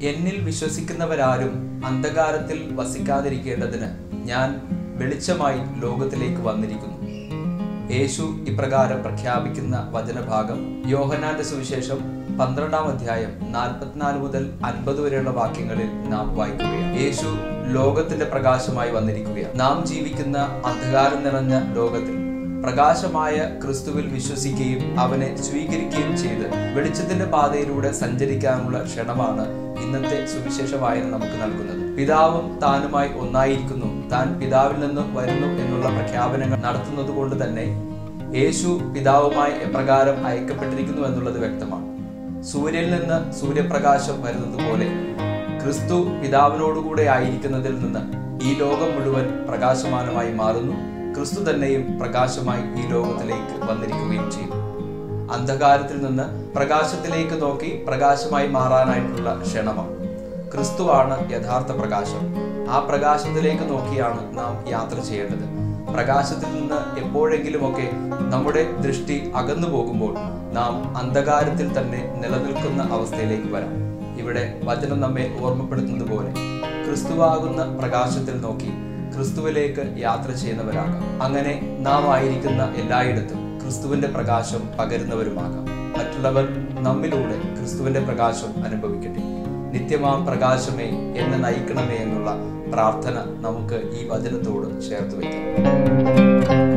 എന്നിൽ വിശ്വസിക്കുന്നവരാരും അന്ധകാരത്തിൽ വസിക്കാതിരിക്കേണ്ടതിന് ഞാൻ വെളിച്ചമായി ലോകത്തിലേക്ക് വന്നിരിക്കുന്നു യേശു ഇപ്രകാരം പ്രഖ്യാപിക്കുന്ന വചനഭാഗം യോഹനാന്റെ സുവിശേഷം പന്ത്രണ്ടാം അധ്യായം നാൽപ്പത്തിനാല് മുതൽ അൻപത് വരെയുള്ള വാക്യങ്ങളിൽ നാം വായിക്കുകയാണ് യേശു ലോകത്തിന്റെ പ്രകാശമായി വന്നിരിക്കുകയാണ് നാം ജീവിക്കുന്ന അന്ധകാരം നിറഞ്ഞ ലോകത്തിൽ പ്രകാശമായ ക്രിസ്തുവിൽ വിശ്വസിക്കുകയും അവനെ സ്വീകരിക്കുകയും ചെയ്ത് വെളിച്ചത്തിന്റെ പാതയിലൂടെ സഞ്ചരിക്കാനുള്ള ക്ഷണമാണ് ഇന്നത്തെ സുവിശേഷ വായന നമുക്ക് നൽകുന്നത് പിതാവും താനുമായി ഒന്നായിരിക്കുന്നു താൻ പിതാവിൽ നിന്ന് വരുന്നു എന്നുള്ള പ്രഖ്യാപനങ്ങൾ നടത്തുന്നത് കൊണ്ട് തന്നെ യേശു പിതാവുമായി എപ്രകാരം അയക്കപ്പെട്ടിരിക്കുന്നു എന്നുള്ളത് വ്യക്തമാണ് സൂര്യനിൽ നിന്ന് സൂര്യപ്രകാശം വരുന്നത് പോലെ ക്രിസ്തു പിതാവിനോടുകൂടെ ആയിരിക്കുന്നതിൽ നിന്ന് ഈ ലോകം മുഴുവൻ പ്രകാശമാനമായി മാറുന്നു ക്രിസ്തു തന്നെയും പ്രകാശമായി ഈ ലോകത്തിലേക്ക് വന്നിരിക്കുകയും ചെയ്തു അന്ധകാരത്തിൽ നിന്ന് പ്രകാശത്തിലേക്ക് നോക്കി പ്രകാശമായി മാറാനായിട്ടുള്ള ക്ഷണമാണ് ക്രിസ്തുവാണ് യഥാർത്ഥ പ്രകാശം ആ പ്രകാശത്തിലേക്ക് നോക്കിയാണ് നാം യാത്ര ചെയ്യേണ്ടത് പ്രകാശത്തിൽ നിന്ന് എപ്പോഴെങ്കിലുമൊക്കെ നമ്മുടെ ദൃഷ്ടി അകന്നു പോകുമ്പോൾ നാം അന്ധകാരത്തിൽ തന്നെ നിലനിൽക്കുന്ന അവസ്ഥയിലേക്ക് വരാം ഇവിടെ വചനം നമ്മെ ഓർമ്മപ്പെടുത്തുന്നത് പോലെ ക്രിസ്തുവാകുന്ന പ്രകാശത്തിൽ നോക്കി ക്രിസ്തുവിലേക്ക് യാത്ര ചെയ്യുന്നവരാകാം അങ്ങനെ നാം ആയിരിക്കുന്ന എല്ലായിടത്തും ക്രിസ്തുവിന്റെ പ്രകാശം പകരുന്നവരുമാകാം മറ്റുള്ളവർ നമ്മിലൂടെ ക്രിസ്തുവിന്റെ പ്രകാശം അനുഭവിക്കട്ടെ നിത്യമാം പ്രകാശമേ എന്നെ നയിക്കണമേ എന്നുള്ള പ്രാർത്ഥന നമുക്ക് ഈ വചനത്തോട് ചേർത്ത് വയ്ക്കാം